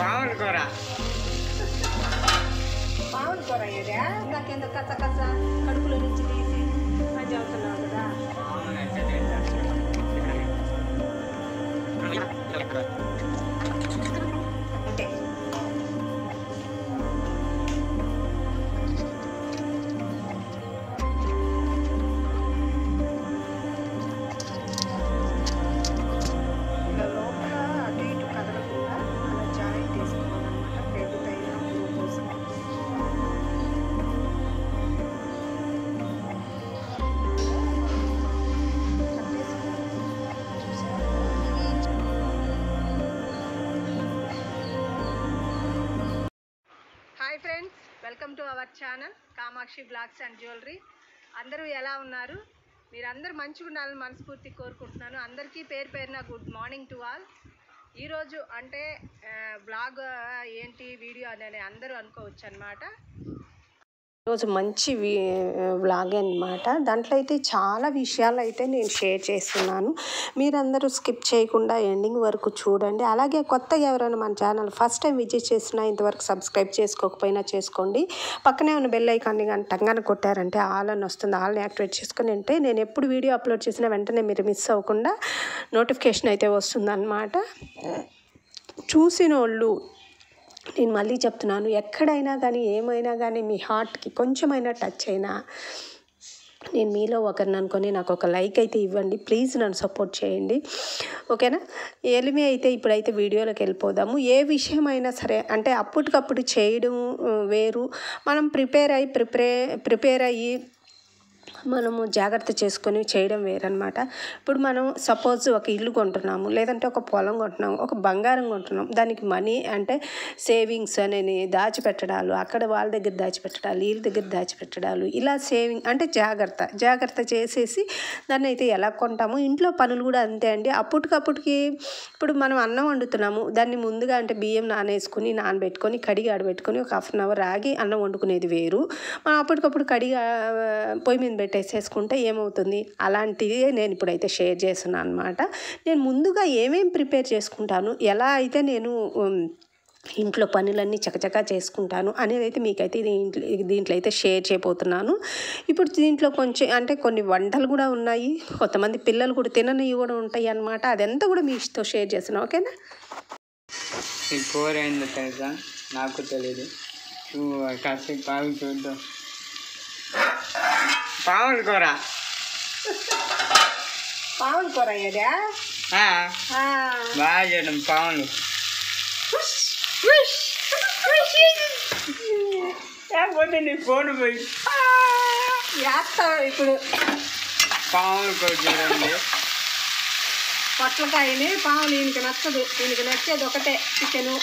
పావుల కూర మామూలు కూర అయ్యేదా నాకేందో కచ్చ కచ్చ కడుపులో నుంచి తీసి అని చెబుతున్నావు కదా పావులు ఎట్లా తింటారు అంటే ఇలా లోపల అటు ఇటు కదలకుండా అలా జాయింట్ వేసుకోవాలన్నమాట బ్రెడ్ పైన కోసం hi friends welcome to our channel Kamakshi blogs and jewellery అందరూ ఎలా ఉన్నారు మీరందరూ మంచిగా ఉండాలని మనస్ఫూర్తి కోరుకుంటున్నాను అందరికీ పేరు పేరున గుడ్ మార్నింగ్ టు ఆల్ ఈరోజు అంటే బ్లాగ్ ఏంటి వీడియో అని అందరూ అనుకోవచ్చు అనమాట ఈరోజు మంచి వ్లాగ్ అనమాట దాంట్లో అయితే చాలా విషయాలు అయితే నేను షేర్ చేస్తున్నాను మీరందరూ స్కిప్ చేయకుండా ఎండింగ్ వరకు చూడండి అలాగే కొత్తగా ఎవరైనా మన ఛానల్ ఫస్ట్ టైం విజిట్ చేసినా ఇంతవరకు సబ్స్క్రైబ్ చేసుకోకపోయినా చేసుకోండి పక్కనే ఉన్న బెల్ ఐకాన్ని కానీ టంగాన కొట్టారంటే ఆల్ అని వస్తుంది ఆల్ని యాక్టివేట్ చేసుకుని అంటే నేను ఎప్పుడు వీడియో అప్లోడ్ చేసినా వెంటనే మీరు మిస్ అవ్వకుండా నోటిఫికేషన్ అయితే వస్తుందన్నమాట చూసిన వాళ్ళు నేను మళ్ళీ చెప్తున్నాను ఎక్కడైనా కానీ ఏమైనా కానీ మీ హార్ట్కి కొంచెమైనా టచ్ అయినా నేను మీలో ఒకరిని అనుకొని నాకు ఒక లైక్ అయితే ఇవ్వండి ప్లీజ్ నన్ను సపోర్ట్ చేయండి ఓకేనా ఎలిమి అయితే ఇప్పుడైతే వీడియోలోకి వెళ్ళిపోదాము ఏ విషయమైనా సరే అంటే అప్పటికప్పుడు చేయడం ఆ, వేరు మనం ప్రిపేర్ అయ్యి ప్రిపేర్ ప్రిపేర్ అయ్యి మనము జాగ్రత్త చేసుకొని చేయడం వేరనమాట ఇప్పుడు మనం సపోజ్ ఒక ఇల్లు కొంటున్నాము లేదంటే ఒక పొలం కొంటున్నాము ఒక బంగారం కొంటున్నాం దానికి మనీ అంటే సేవింగ్స్ అని దాచిపెట్టడాలు అక్కడ వాళ్ళ దగ్గర దాచిపెట్టడాలు వీళ్ళ దగ్గర దాచిపెట్టడాలు ఇలా సేవింగ్ అంటే జాగ్రత్త జాగ్రత్త చేసేసి దాన్ని అయితే ఎలా కొంటాము ఇంట్లో పనులు కూడా అంతే అండి అప్పటికప్పటికి ఇప్పుడు మనం అన్నం వండుతున్నాము దాన్ని ముందుగా అంటే బియ్యం నానేసుకుని నానబెట్టుకొని కడిగి ఆడబెట్టుకొని ఒక హాఫ్ అన్ అవర్ ఆగి అన్నం వండుకునేది వేరు మనం అప్పటికప్పుడు కడిగి ఆ, పొయ్యి మీద పెట్టేసేసుకుంటే ఏమవుతుంది అలాంటిది నేను ఇప్పుడైతే షేర్ చేస్తున్నాను అనమాట నేను ముందుగా ఏమేం ప్రిపేర్ చేసుకుంటాను ఎలా అయితే నేను ఉమ్, ఇంట్లో పనులన్నీ చకచకా చేసుకుంటాను అనేది అయితే మీకైతే దీంట్లో దీంట్లో అయితే షేర్ చేయబోతున్నాను ఇప్పుడు దీంట్లో కొంచెం అంటే కొన్ని వంటలు కూడా ఉన్నాయి కొంతమంది పిల్లలు కూడా తిననివి కూడా ఉంటాయి అన్నమాట అదంతా కూడా మీతో షేర్ చేస్తున్నాను ఓకేనా ఈ కూర ఏందో తెలుసా నాకు తెలియదు నువ్వు కాసేపు పావు చూద్దాం పావుల కూర పావులు కూర అయ్యేదా ఆ, బాగా చేయడం పావులు లేకపోతే నీ ఫోన్ పోయి వేస్తా ఇప్పుడు పావుల కూర చూడండి పొట్లకాయని పావులు ఈయనకి నచ్చదు ఈయనకి నచ్చేది ఒకటే చికెను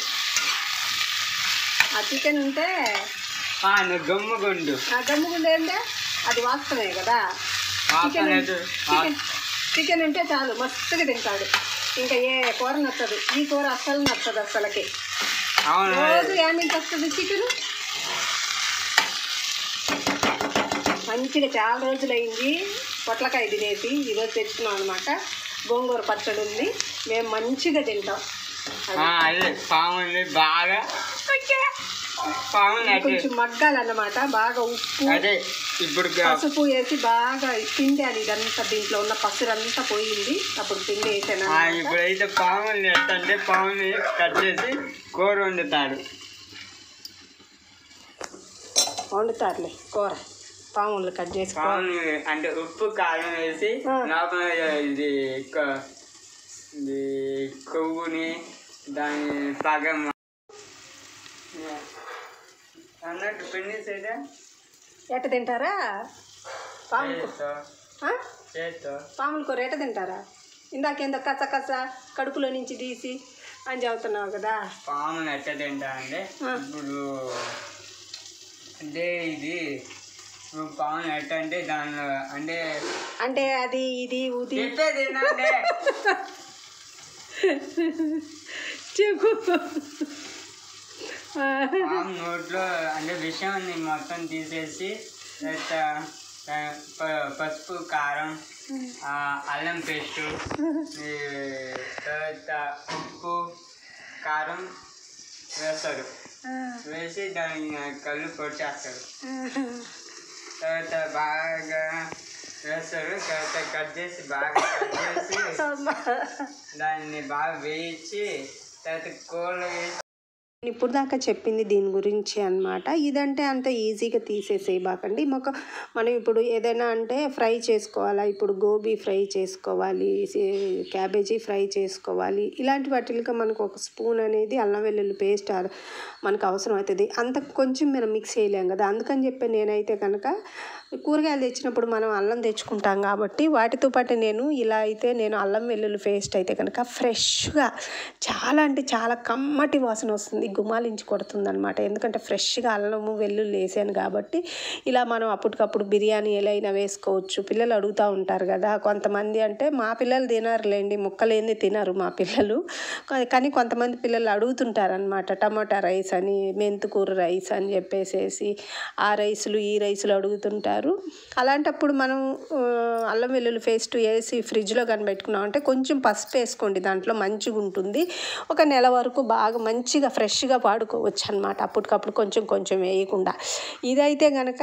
ఆ చికెన్ ఉంటే ఆ, నువ్వు గమ్ముగుండు ఆ గమ్ముగుండే అంటే అది వాస్తవమే కదా చికెన్ వాసన అయితే- చికెన్ చికెన్ ఉంటే చాలు మస్తుగా తింటాడు ఇంకా ఏ కూర నచ్చదు ఈ కూర అస్సలు నచ్చదు అస్సలకి అవును రోజు ఏమించి వస్తుంది చికెన్ మంచిగా చాలా రోజులు అయింది పొట్లకాయ తినేసి ఈరోజు తెచ్చుకున్నాం అనమాట గోంగూర పచ్చడి ఉంది మేము మంచిగా తింటాం ఆ, అదే పావుని బాగా పావుని ఇది అదే కొంచెం మగ్గాలన్నమాట బాగా ఉప్పు అదే ఇప్పుడు పసుపు వేసి బాగా పిండాలి ఇదంతా దీంట్లో ఉన్న పసురు అంతా పోయింది అప్పుడు పిండి వేసాను ఆ, ఇప్పుడైతే పావుని ఎట్టంటే పావుని కట్ చేసి కూర వండుతాడు వండుతారులే కూర పాములు కట్ చేసి కూర. పావుని అంటే ఉప్పు కారం వేసి ఆ. లోపల ఇది కొ- ఇది కొవ్వుని దాని సగం అన్నట్టు పిండి అయితే ఎట్ట తింటారా పాములు కూ- చేత్తో ఆ? చేత్తో పాముల కూర ఎట్ట తింటారా ఇందాకేందో కచ్చ కచ్చ కడుపులో నుంచి తీసి అని చెబుతున్నావు కదా పాముని ఎట్ట తింటా అంటే ఆ. ఇప్పుడు అంటే ఇది ఇప్పుడు పాముని ఎట్ట అంటే దానిలో అంటే అంటే అది ఇది ఉది చెప్పేది ఏంటంటే చెప్పు పాము నోట్లో అంటే విషయాన్ని మొత్తం తీసేసి తర్వాత ఆ, ప- పసుపు కారం ఆ, అల్లం పేస్టు ఈ తర్వాత ఉప్పు కారం వేస్తారు ఆ, వేసి దాని కళ్ళు పొడిచేస్తారు ఆహా. తర్వాత బాగా వేస్తారు తర్వాత కట్ చేసి బాగా కట్ చేసి అమ్మా. దాన్ని బాగా వేయించి తర్వాత కూరలో వేసి నేను ఇప్పుడు దాకా చెప్పింది దీని గురించి అన్నమాట ఇదంటే అంత ఈజీగా తీసేసేయబాకండి ఒక మనం ఇప్పుడు ఏదైనా అంటే ఫ్రై చేసుకోవాలా ఇప్పుడు గోబీ ఫ్రై చేసుకోవాలి సే- క్యాబేజీ ఫ్రై చేసుకోవాలి ఇలాంటి వాటికి మనకు ఒక స్పూన్ అనేది అల్లం వెల్లుల్లి పేస్ట్ ఆ- మనకు అవసరం అవుతుంది అంత కొంచెం మనం మిక్స్ చేయలేం కదా అందుకని చెప్పి నేనైతే కనుక కూరగాయలు తెచ్చినప్పుడు మనం అల్లం తెచ్చుకుంటాం కాబట్టి వాటితో పాటు నేను ఇలా అయితే నేను అల్లం వెల్లుల్లి పేస్ట్ అయితే కనుక ఫ్రెష్గా చాలా అంటే చాలా కమ్మటి వాసన వస్తుంది గుమాలించి కొడుతుంది అనమాట ఎందుకంటే ఫ్రెష్గా అల్లము వెల్లుల్లి వేసాను కాబట్టి ఇలా మనం అప్పటికప్పుడు బిర్యానీ ఎలా అయినా వేసుకోవచ్చు పిల్లలు అడుగుతూ ఉంటారు కదా కొంతమంది అంటే మా పిల్లలు తినరులేండి ముక్కలేంది తినరు మా పిల్లలు కా- కానీ కొంతమంది పిల్లలు అడుగుతుంటారు అనమాట టమాటా రైస్ అని మెంతుకూర రైస్ అని చెప్పేసేసి ఆ రైసులు ఈ రైసులు అడుగుతుంటారు అలాంటప్పుడు మనం ఆ, అల్లం వెల్లుల్లి పేస్ట్ వేసి ఫ్రిడ్జ్లో కానీ పెట్టుకున్నాం అంటే కొంచెం పసుపు వేసుకోండి దాంట్లో మంచిగా ఉంటుంది ఒక నెల వరకు బాగా మంచిగా ఫ్రెష్గా వాడుకోవచ్చు అనమాట అప్పటికప్పుడు కొంచెం కొంచెం వేయకుండా ఇదైతే కనుక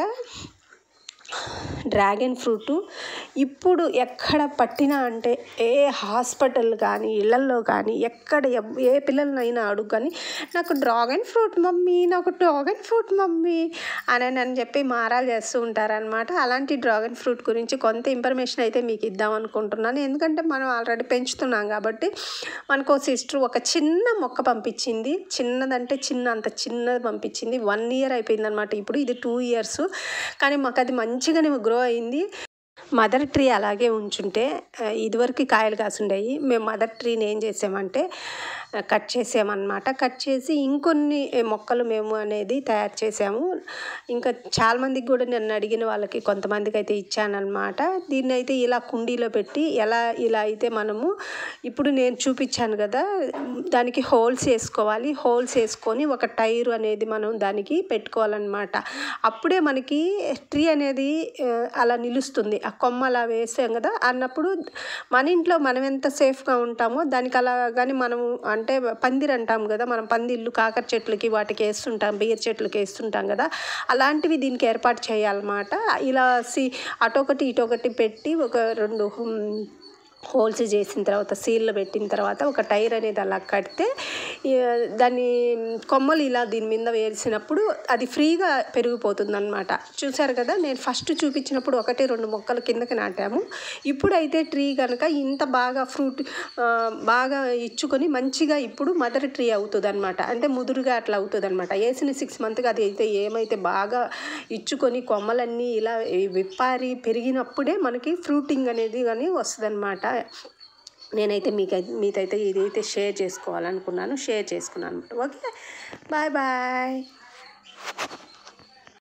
డ్రాగన్ ఫ్రూట్ ఇప్పుడు ఎక్కడ పట్టినా అంటే ఏ హాస్పిటల్ కానీ ఇళ్ళల్లో కానీ ఎక్కడ ఎవ్- ఏ పిల్లలనైనా అడుగు కానీ నాకు డ్రాగన్ ఫ్రూట్ మమ్మీ నాకు డ్రాగన్ ఫ్రూట్ మమ్మీ అని అని చెప్పి మారాలు చేస్తూ ఉంటారనమాట అలాంటి డ్రాగన్ ఫ్రూట్ గురించి కొంత ఇన్ఫర్మేషన్ అయితే మీకు ఇద్దాం అనుకుంటున్నాను ఎందుకంటే మనం ఆల్రెడీ పెంచుతున్నాం కాబట్టి మనకు సిస్టర్ ఒక చిన్న మొక్క పంపించింది చిన్నదంటే చిన్న అంత చిన్నది పంపించింది వన్ ఇయర్ అయిపోయింది అనమాట ఇప్పుడు ఇది టూ ఇయర్స్ కానీ మాకు అది మంచిగానే గ్రో అయింది మదర్ ట్రీ అలాగే ఉంచుంటే ఆ, ఇదివరకు కాయలు కాసుండేవి మేము మదర్ ట్రీని ఏం చేసామంటే ఆ, కట్ చేసామన్నమాట కట్ చేసి ఇంకొన్ని మొక్కలు మేము అనేది తయారు చేసాము ఇంకా చాలామందికి కూడా నన్ను అడిగిన వాళ్ళకి కొంతమందికి అయితే ఇచ్చానమాట దీన్ని అయితే ఇలా కుండీలో పెట్టి ఎలా ఇలా అయితే మనము ఇప్పుడు నేను చూపించాను కదా దానికి హోల్స్ వేసుకోవాలి హోల్స్ వేసుకొని ఒక టైర్ అనేది మనం దానికి పెట్టుకోవాలన్నమాట అప్పుడే మనకి ట్రీ అనేది ఆ, అలా నిలుస్తుంది ఆ కొమ్మ అలా వేసాం కదా అన్నప్పుడు మన ఇంట్లో మనం ఎంత సేఫ్గా ఉంటామో దానికి అలా కానీ మనం అంటే పందిరి అంటాం కదా మనం పందిళ్ళు కాకర చెట్లకి వాటికి వేస్తుంటాం బీర్ చెట్లకి వేస్తుంటాం కదా అలాంటివి దీనికి ఏర్పాటు చేయాలన్నమాట ఇలా సి అటొకటి ఇటొకటి పెట్టి ఒక రెండు హ్మ్, హోల్స్ చేసిన తర్వాత సీల్లో పెట్టిన తర్వాత ఒక టైర్ అనేది అలా కడితే ఈ, దాన్ని కొమ్మలు ఇలా దీని మీద వేసినప్పుడు అది ఫ్రీగా పెరిగిపోతుంది అనమాట చూసారు కదా నేను ఫస్ట్ చూపించినప్పుడు ఒకటి రెండు మొక్కలు కిందకి నాటాము ఇప్పుడైతే ట్రీ కనుక ఇంత బాగా ఫ్రూట్ ఆ, బాగా ఇచ్చుకొని మంచిగా ఇప్పుడు మదర్ ట్రీ అవుతుంది అనమాట అంటే ముదురుగా అట్లా అవుతుంది అనమాట వేసిన సిక్స్ మంత్కి అది అయితే ఏమైతే బాగా ఇచ్చుకొని కొమ్మలన్నీ ఇలా విప్పారి పెరిగినప్పుడే మనకి ఫ్రూటింగ్ అనేది కానీ వస్తుంది నేనైతే మీకు మీతో అయితే ఇదైతే షేర్ చేసుకోవాలనుకున్నాను షేర్ చేసుకున్నాను అనమాట ఓకే బాయ్ బాయ్